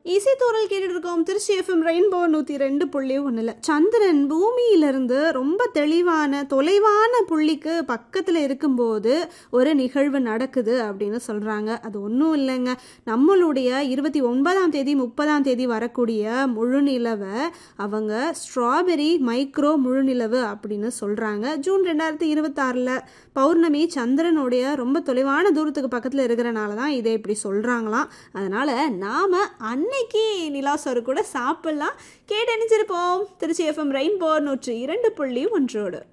இசைத்தூரல் கேட்டுட்டு இருக்கோம் Trichy FM rainbow நூற்றி ரெண்டு புள்ளி ஒன்றில் சந்திரன் பூமியிலிருந்து ரொம்ப தெளிவான தொலைவான புள்ளிக்கு பக்கத்தில் இருக்கும்போது ஒரு நிகழ்வு நடக்குது அப்படின்னு சொல்கிறாங்க அது ஒன்றும் இல்லைங்க நம்மளுடைய இருபத்தி ஒன்பதாம் தேதி முப்பதாம் தேதி வரக்கூடிய முழுநிலவை அவங்க ஸ்ட்ராபெரி மைக்ரோ முழுநிலவு அப்படின்னு சொல்கிறாங்க ஜூன் ரெண்டாயிரத்தி இருபத்தாறில் பௌர்ணமி சந்திரனுடைய ரொம்ப தொலைவான தூரத்துக்கு பக்கத்தில் இருக்கிறனால தான் இதை இப்படி சொல்கிறாங்களாம் அதனால் நாம் அன்னைக்கு நிலாசோறு கூட சாப்பிட்லாம் கேட்டணிச்சிருப்போம் திருச்சி எஃப்எம் ரெயின்போ நூற்றி இரண்டு புள்ளி ஒன்றோடு